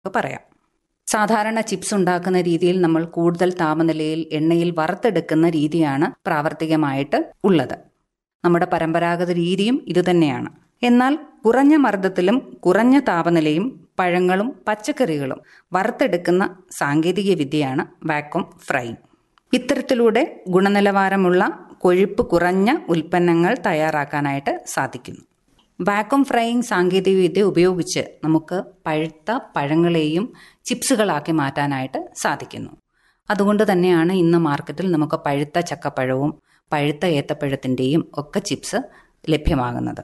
പറയാം സാധാരണ ചിപ്സ് ഉണ്ടാക്കുന്ന രീതിയിൽ നമ്മൾ കൂടുതൽ താപനിലയിൽ എണ്ണയിൽ വറുത്തെടുക്കുന്ന രീതിയാണ് പ്രാവർത്തികമായിട്ട് ഉള്ളത് നമ്മുടെ പരമ്പരാഗത രീതിയും ഇതുതന്നെയാണ് എന്നാൽ കുറഞ്ഞ മർദ്ദത്തിലും കുറഞ്ഞ താപനിലയും പഴങ്ങളും പച്ചക്കറികളും വറുത്തെടുക്കുന്ന സാങ്കേതിക വിദ്യയാണ് വാക്വം ഫ്രൈയിങ് ഇത്തരത്തിലൂടെ ഗുണനിലവാരമുള്ള കൊഴുപ്പ് കുറഞ്ഞ ഉൽപ്പന്നങ്ങൾ തയ്യാറാക്കാനായിട്ട് സാധിക്കുന്നു വാക്വം ഫ്രൈയിങ് സാങ്കേതികവിദ്യ ഉപയോഗിച്ച് നമുക്ക് പഴുത്ത പഴങ്ങളെയും ചിപ്സുകളാക്കി മാറ്റാനായിട്ട് സാധിക്കുന്നു അതുകൊണ്ട് തന്നെയാണ് ഇന്ന് മാർക്കറ്റിൽ നമുക്ക് പഴുത്ത ചക്കപ്പഴവും പഴുത്ത ഏത്തപ്പഴത്തിൻ്റെയും ഒക്കെ ചിപ്സ് ലഭ്യമാകുന്നത്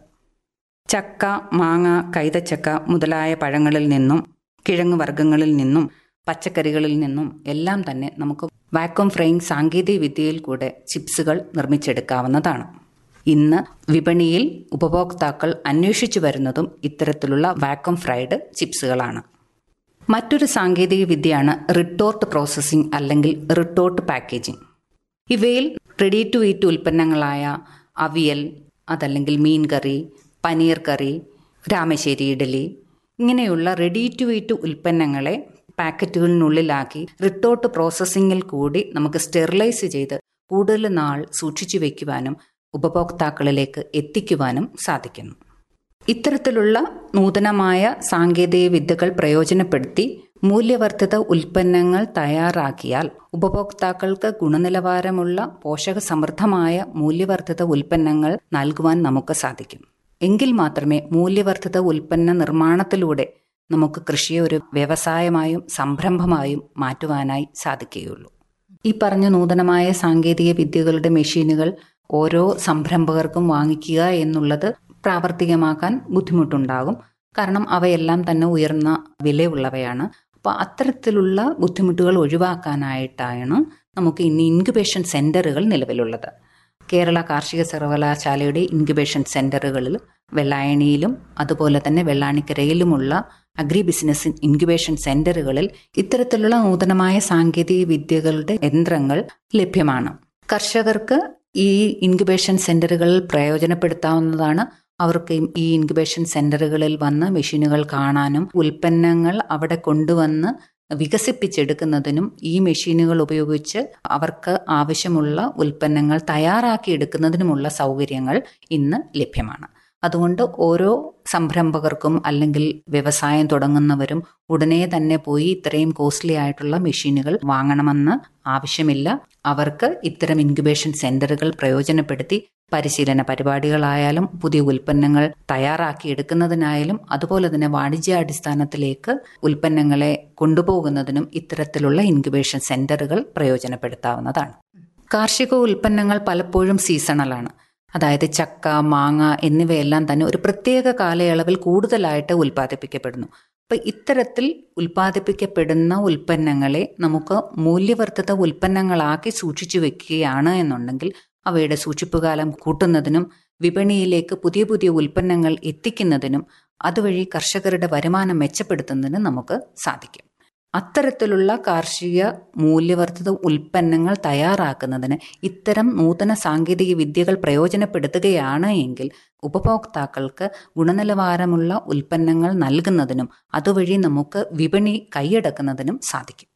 ചക്ക മാങ്ങ കൈതച്ചക്ക മുതലായ പഴങ്ങളിൽ നിന്നും കിഴങ്ങ് വർഗ്ഗങ്ങളിൽ നിന്നും പച്ചക്കറികളിൽ നിന്നും എല്ലാം തന്നെ നമുക്ക് വാക്വം ഫ്രൈയിങ് സാങ്കേതിക വിദ്യയിൽ കൂടെ ചിപ്സുകൾ നിർമ്മിച്ചെടുക്കാവുന്നതാണ് ഇന്ന് വിപണിയിൽ ഉപഭോക്താക്കൾ അന്വേഷിച്ചു വരുന്നതും ഇത്തരത്തിലുള്ള വാക്വം ഫ്രൈഡ് ചിപ്സുകളാണ് മറ്റൊരു സാങ്കേതിക വിദ്യയാണ് റിട്ടോർട്ട് പ്രോസസ്സിംഗ് അല്ലെങ്കിൽ റിട്ടോർട്ട് പാക്കേജിംഗ് ഇവയിൽ റെഡി ടു ഈറ്റ് ഉൽപ്പന്നങ്ങളായ അവിയൽ അതല്ലെങ്കിൽ മീൻ കറി പനീർ കറി രാമശ്ശേരി ഇഡലി ഇങ്ങനെയുള്ള റെഡി ടു ഈറ്റ് ഉൽപ്പന്നങ്ങളെ പാക്കറ്റുകളിനുള്ളിലാക്കി റിട്ടോർട്ട് പ്രോസസ്സിങ്ങിൽ കൂടി നമുക്ക് സ്റ്റെറിലൈസ് ചെയ്ത് കൂടുതൽ നാൾ സൂക്ഷിച്ചു വയ്ക്കുവാനും ഉപഭോക്താക്കളിലേക്ക് എത്തിക്കുവാനും സാധിക്കുന്നു ഇത്തരത്തിലുള്ള നൂതനമായ സാങ്കേതിക വിദ്യകൾ പ്രയോജനപ്പെടുത്തി മൂല്യവർദ്ധിത ഉൽപ്പന്നങ്ങൾ തയ്യാറാക്കിയാൽ ഉപഭോക്താക്കൾക്ക് ഗുണനിലവാരമുള്ള പോഷകസമൃദ്ധമായ മൂല്യവർദ്ധിത ഉൽപ്പന്നങ്ങൾ നൽകുവാൻ നമുക്ക് സാധിക്കും എങ്കിൽ മാത്രമേ മൂല്യവർദ്ധിത ഉൽപ്പന്ന നിർമ്മാണത്തിലൂടെ നമുക്ക് കൃഷിയെ ഒരു വ്യവസായമായും സംരംഭമായും മാറ്റുവാനായി സാധിക്കുകയുള്ളൂ ഈ പറഞ്ഞ നൂതനമായ സാങ്കേതിക വിദ്യകളുടെ മെഷീനുകൾ ഓരോ സംരംഭകർക്കും വാങ്ങിക്കുക എന്നുള്ളത് പ്രാവർത്തികമാക്കാൻ ബുദ്ധിമുട്ടുണ്ടാകും കാരണം അവയെല്ലാം തന്നെ ഉയർന്ന വിലയുള്ളവയാണ് അപ്പോൾ അത്തരത്തിലുള്ള ബുദ്ധിമുട്ടുകൾ ഒഴിവാക്കാനായിട്ടാണ് നമുക്ക് ഇന്ന് ഇൻക്യുബേഷൻ സെന്ററുകൾ നിലവിലുള്ളത് കേരള കാർഷിക സർവകലാശാലയുടെ ഇൻക്യുബേഷൻ സെന്ററുകളിൽ വെള്ളായണിയിലും അതുപോലെ തന്നെ വെള്ളാണിക്കരയിലുമുള്ള അഗ്രി ബിസിനസ് ഇൻക്യുബേഷൻ സെന്ററുകളിൽ ഇത്തരത്തിലുള്ള നൂതനമായ സാങ്കേതിക വിദ്യകളുടെ യന്ത്രങ്ങൾ ലഭ്യമാണ് കർഷകർക്ക് ഈ ഇൻക്യുബേഷൻ സെന്ററുകളിൽ പ്രയോജനപ്പെടുത്താവുന്നതാണ് അവർക്ക് ഈ ഇൻക്യുബേഷൻ സെന്ററുകളിൽ വന്ന് മെഷീനുകൾ കാണാനും ഉൽപ്പന്നങ്ങൾ അവിടെ കൊണ്ടുവന്ന് വികസിപ്പിച്ചെടുക്കുന്നതിനും ഈ മെഷീനുകൾ ഉപയോഗിച്ച് അവർക്ക് ആവശ്യമുള്ള ഉൽപ്പന്നങ്ങൾ തയ്യാറാക്കിയെടുക്കുന്നതിനുമുള്ള സൗകര്യങ്ങൾ ഇന്ന് ലഭ്യമാണ് അതുകൊണ്ട് ഓരോ സംരംഭകർക്കും അല്ലെങ്കിൽ വ്യവസായം തുടങ്ങുന്നവരും ഉടനെ തന്നെ പോയി ഇത്രയും കോസ്റ്റ്ലി ആയിട്ടുള്ള മെഷീനുകൾ വാങ്ങണമെന്ന് ആവശ്യമില്ല അവർക്ക് ഇത്തരം ഇൻക്യുബേഷൻ സെന്ററുകൾ പ്രയോജനപ്പെടുത്തി പരിശീലന പരിപാടികളായാലും പുതിയ ഉൽപ്പന്നങ്ങൾ തയ്യാറാക്കിയെടുക്കുന്നതിനായാലും അതുപോലെ തന്നെ വാണിജ്യാടിസ്ഥാനത്തിലേക്ക് ഉൽപ്പന്നങ്ങളെ കൊണ്ടുപോകുന്നതിനും ഇത്തരത്തിലുള്ള ഇൻക്യുബേഷൻ സെന്ററുകൾ പ്രയോജനപ്പെടുത്താവുന്നതാണ് കാർഷിക ഉൽപ്പന്നങ്ങൾ പലപ്പോഴും സീസണലാണ് അതായത് ചക്ക മാങ്ങ എന്നിവയെല്ലാം തന്നെ ഒരു പ്രത്യേക കാലയളവിൽ കൂടുതലായിട്ട് ഉൽപ്പാദിപ്പിക്കപ്പെടുന്നു അപ്പം ഇത്തരത്തിൽ ഉൽപ്പാദിപ്പിക്കപ്പെടുന്ന ഉൽപ്പന്നങ്ങളെ നമുക്ക് മൂല്യവർദ്ധിത ഉൽപ്പന്നങ്ങളാക്കി സൂക്ഷിച്ചു വെക്കുകയാണ് എന്നുണ്ടെങ്കിൽ അവയുടെ സൂക്ഷിപ്പുകാലം കൂട്ടുന്നതിനും വിപണിയിലേക്ക് പുതിയ പുതിയ ഉൽപ്പന്നങ്ങൾ എത്തിക്കുന്നതിനും അതുവഴി കർഷകരുടെ വരുമാനം മെച്ചപ്പെടുത്തുന്നതിനും നമുക്ക് സാധിക്കും അത്തരത്തിലുള്ള കാർഷിക മൂല്യവർദ്ധിത ഉൽപ്പന്നങ്ങൾ തയ്യാറാക്കുന്നതിന് ഇത്തരം നൂതന സാങ്കേതിക വിദ്യകൾ പ്രയോജനപ്പെടുത്തുകയാണ് എങ്കിൽ ഉപഭോക്താക്കൾക്ക് ഗുണനിലവാരമുള്ള ഉൽപ്പന്നങ്ങൾ നൽകുന്നതിനും അതുവഴി നമുക്ക് വിപണി കൈയടക്കുന്നതിനും സാധിക്കും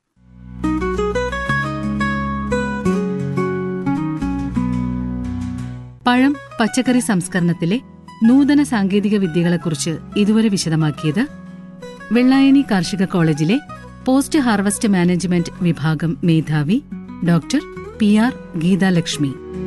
പഴം പച്ചക്കറി സംസ്കരണത്തിലെ നൂതന സാങ്കേതിക വിദ്യകളെക്കുറിച്ച് ഇതുവരെ വിശദമാക്കിയത് വെള്ളായണി കാർഷിക കോളേജിലെ പോസ്റ്റ് ഹാർവസ്റ്റ് മാനേജ്മെന്റ് വിഭാഗം മേധാവി ഡോക്ടർ പി ആർ ഗീതാലക്ഷ്മി